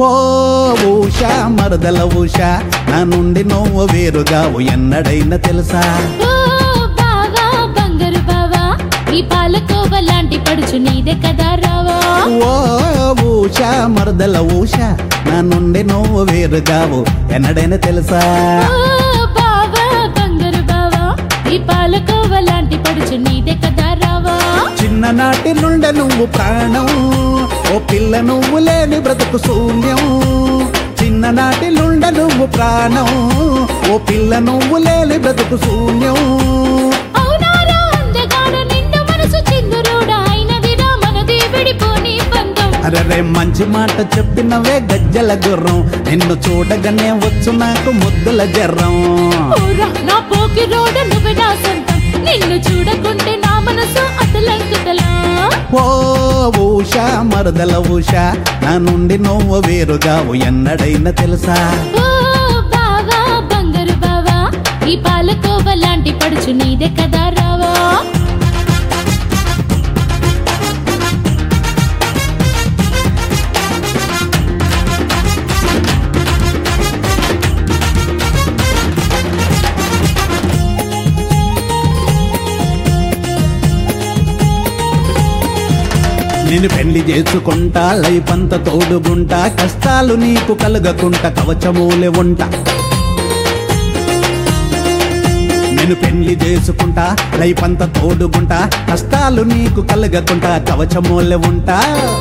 ఓ ఊషా మరదల ఊషా నా నుండి నువ్వు వేరుగావు ఎన్నడైనా తెలుసా ఓ బావా బంగారు బావా ఈ పాలకోవ లాంటి పడుచు నీదే కదా రావా ఓ ఊషా మరదల ఊషా నా నుండి నువ్వు వేరుగావు ఎన్నడైనా తెలుసా ఓ బావా బంగారు బావా ఈ పాలకోవ లాంటి పడుచు నీదే కదా రావా చిన్ననాటి నుండి నువ్వు ప్రాణం ఓ పిల్ల నువ్వు లేని బ్రతుకు శూన్యం చిన్ననాటి నుండి నువ్వు ప్రాణం ఓ పిల్ల నువ్వు లేని బ్రతుకు శూన్యం అవునారా అందగాడ నిండు మనసు చిందురోడా అయినదిరా మనది విడిపోని బంధం అరే మంచి మాట చెప్పినవే గజ్జల గుర్రం నిన్ను చూడగానే వచ్చు నాకు ముద్దుల జర్రం ఊరా నా పోకి రోడ నువ్వు నా సొంతం నిన్ను చూడకుంటే నా మనసు అతలంకుతలా ఓ ఊషా మరదల ఊషా నా నుండి నువ్వు వేరుగావు ఎన్నడైనా తెలుసా ఓ బావా బంగారు బావా ఈ పాలకోవ లాంటి పడుచు నీదే కదా రావా నేను పెళ్లి చేసుకుంటా లైఫ్ అంత తోడుగుంటా కష్టాలు నీకు కలగకుంటా కవచమూలే ఉంటా నేను పెళ్లి చేసుకుంటా లైఫ్ అంత తోడుగుంటా కష్టాలు నీకు కలగకుంటా కవచమూలే ఉంటా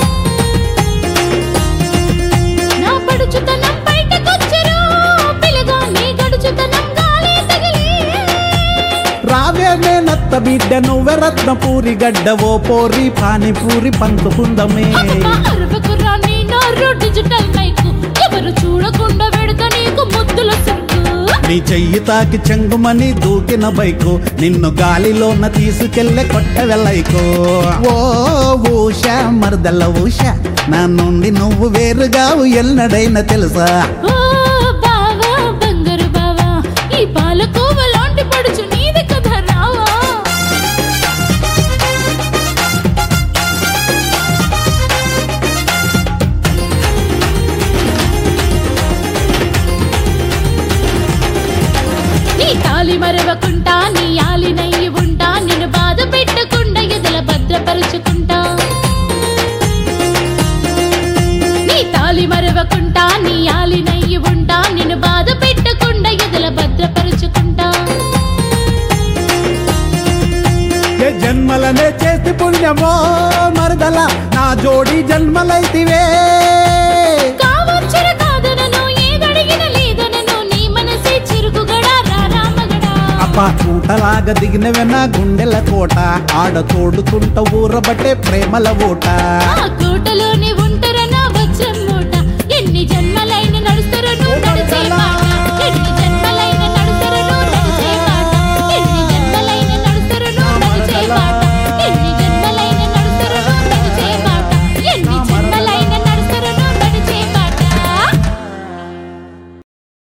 నా పడుచుతనం బయటకొచ్చరు పిలగా నీ గడుచుతనం గాలి తగిలి రావే నత్త బిడ్డ నువ్వె రత్నపూరి గడ్డ ఓ పోరి పానీపూరి పంచుకుందమే అబ్బా అరవకురా నీ నోరు డిజిటల్ మైకు ఎవరు చూడకుండా పెడతా నీకు ముద్దుల సరుకు నీ చెయ్యి తాకి చెంగుమని దూకిన బైకు నిన్ను గాలిలోన తీసుకెళ్ళే కొట్ట వెళ్ళైకో ఓ ఊష మరదల ఊష నా నుండి నువ్వు వేరుగావు ఎన్నడైనా తెలుసా ఓ బావా బంగారు బావా ఈ పాలకోవ లాంటి పడుచు నీది కదా రావా నీ తాలి మరవకుంటా నీ ఆలి నయ్యి ఉంటా నిన్ను బాధ పెట్టకుండా ఎదల భద్రపరుచుకుంటా నీ తాలి మరవకుంటా నీ ఆలి నయ్యి ఉంటా నిన్ను బాధ పెట్టకుండా ఎదల భద్రపరుచుకుంటా ఏ జన్మలనే చేసి పుణ్యమో మరదల నా జోడి జన్మలైతివే కావచ్చుర కాదనను ఏదడిగిన లేదనను నీ మనసే చిరుగుగడా రారామగడా అబ్బా కూటలాగా దిగినవే నా గుండెల కోట ఆడ తోడుకుంట ఊరబట్టే ప్రేమల ఓట ఆ కోటలోనే ఉంటారనా వచ్చే మూట ఎన్ని జన్మలైన నడుస్తారను నడిచే మాట